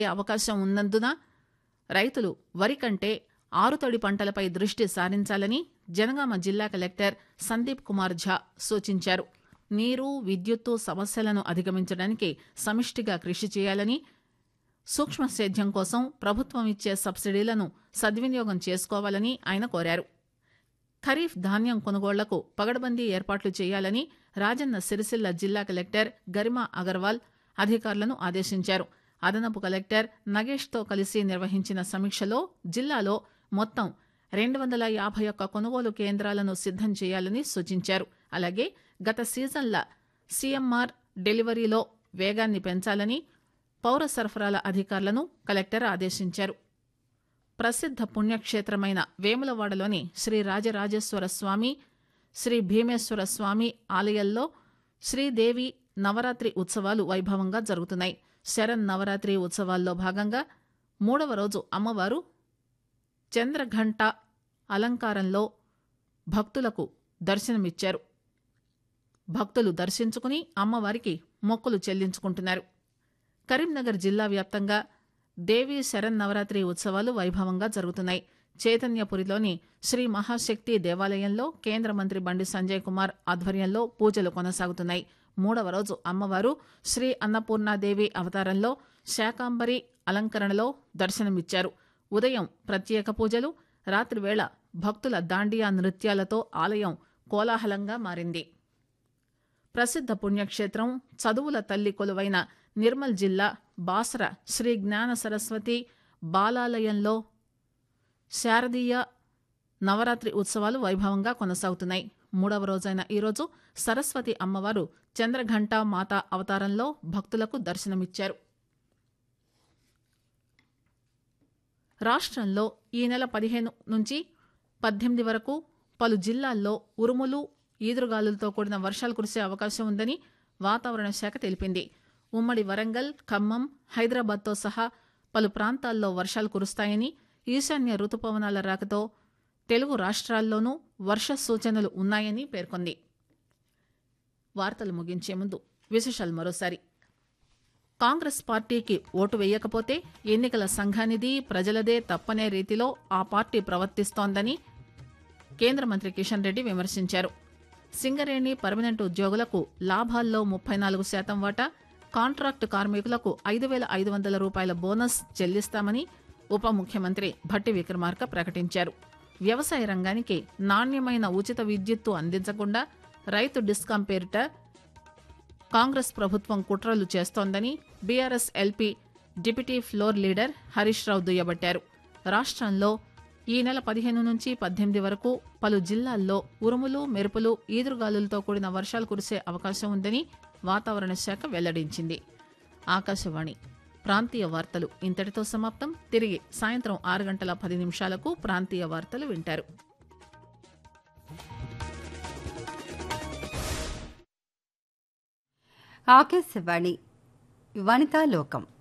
అవకాశం ఉన్నందున రైతులు వరి కంటే ఆరుతడి పంటలపై దృష్టి సారించాలని జనగామ జిల్లా కలెక్టర్ సందీప్ కుమార్ ఝా సూచించారు నీరు విద్యుత్తు సమస్యలను అధిగమించడానికి సమిష్టిగా కృషి చేయాలని సూక్ష్మ సేద్యం కోసం ప్రభుత్వం ఇచ్చే సబ్సిడీలను సద్వినియోగం చేసుకోవాలని ఆయన కోరారు ఖరీఫ్ ధాన్యం కొనుగోళ్లకు పగడబందీ ఏర్పాట్లు చేయాలని రాజన్న సిరిసిల్ల జిల్లా కలెక్టర్ గరిమా అగర్వాల్ అధికారులను ఆదేశించారు అదనపు కలెక్టర్ నగేష్తో కలిసి నిర్వహించిన సమీక్షలో జిల్లాలో మొత్తం రెండు వందల యాభై ఒక్క కొనుగోలు కేంద్రాలను సిద్దం చేయాలని సూచించారు అలాగే గత సీజన్ల సీఎంఆర్ డెలివరీలో వేగాన్ని పెంచాలని పౌర సరఫరాల అధికారులను కలెక్టర్ ఆదేశించారు ప్రసిద్ధ పుణ్యక్షేత్రమైన వేములవాడలోని శ్రీ రాజరాజేశ్వర స్వామి శ్రీ భీమేశ్వర స్వామి ఆలయాల్లో శ్రీదేవి నవరాత్రి ఉత్సవాలు వైభవంగా జరుగుతున్నాయి శరణ్ నవరాత్రి ఉత్సవాల్లో భాగంగా మూడవ రోజు అమ్మవారు చంద్రఘంట అలంకారంలో భక్తులకు దర్శనమిచ్చారు భక్తులు దర్శించుకుని అమ్మవారికి మొక్కులు చెల్లించుకుంటున్నారు కరీంనగర్ జిల్లా వ్యాప్తంగా దేవీ శరన్నవరాత్రి ఉత్సవాలు వైభవంగా జరుగుతున్నాయి చైతన్యపురిలోని శ్రీ మహాశక్తి దేవాలయంలో కేంద్ర మంత్రి బండి సంజయ్ కుమార్ ఆధ్వర్యంలో పూజలు కొనసాగుతున్నాయి మూడవ రోజు అమ్మవారు శ్రీ అన్నపూర్ణాదేవి అవతారంలో శాకాంబరి అలంకరణలో దర్శనమిచ్చారు ఉదయం ప్రత్యేక పూజలు రాత్రివేళ భక్తుల దాండియా నృత్యాలతో ఆలయం కోలాహలంగా మారింది ప్రసిద్ధ పుణ్యక్షేత్రం చదువుల తల్లి కొలువైన నిర్మల్ జిల్లా బాసర శ్రీ జ్ఞాన సరస్వతి బాలాలయంలో శారదీయ నవరాత్రి ఉత్సవాలు వైభవంగా కొనసాగుతున్నాయి మూడవ రోజైన ఈరోజు సరస్వతి అమ్మవారు చంద్రఘంట మాత అవతారంలో భక్తులకు దర్శనమిచ్చారు రాష్ట్రంలో ఈ నెల పదిహేను నుంచి పద్దెనిమిది వరకు పలు జిల్లాల్లో ఉరుములు ఈదురుగాలులతో కూడిన వర్షాలు కురిసే అవకాశం ఉందని వాతావరణ శాఖ తెలిపింది ఉమ్మడి వరంగల్ ఖమ్మం హైదరాబాద్తో సహా పలు ప్రాంతాల్లో వర్షాలు కురుస్తాయని ఈశాన్య రుతుపవనాల రాకతో తెలుగు రాష్ట్రాల్లోనూ వర్ష సూచనలు ఉన్నాయని పేర్కొంది వార్తలు ముగించే ముందు విశేషాలు మరోసారి కాంగ్రెస్ పార్టీకి ఓటు వేయకపోతే ఎన్నికల సంఘానిది ప్రజలదే తప్పనే రీతిలో ఆ పార్టీ ప్రవర్తిస్తోందని కేంద్ర మంత్రి కిషన్ రెడ్డి విమర్శించారు సింగరేణి పర్మనెంట్ ఉద్యోగులకు లాభాల్లో ముప్పై నాలుగు శాతం వాటా కాంట్రాక్టు కార్మికులకు ఐదు వేల ఐదు వందల రూపాయల బోనస్ చెల్లిస్తామని ఉప ముఖ్యమంత్రి భట్టి విక్రమార్క ప్రకటించారు వ్యవసాయ రంగానికి నాణ్యమైన ఉచిత విద్యుత్తు అందించకుండా రైతు డిస్కాం పేరిట కాంగ్రెస్ ప్రభుత్వం కుట్రలు చేస్తోందని BRS LP deputy floor leader Harish Rao దుయ్యబట్టారు రాష్ట్రంలో ఈ నెల పదిహేను నుంచి పద్దెనిమిది వరకు పలు జిల్లాల్లో ఉరుములు మెరుపులు ఈదురుగాలులతో కూడిన వర్షాలు కురిసే అవకాశం ఉందని వాతావరణ శాఖ వెల్లడించింది ఆకాశవాణి ప్రాంతీయ వార్తలు ఇంతటితో సమాప్తం తిరిగి సాయంత్రం ఆరు గంటల పది నిమిషాలకు ప్రాంతీయ వార్తలు వింటారు ఆకాశవాణి వనితా లోకం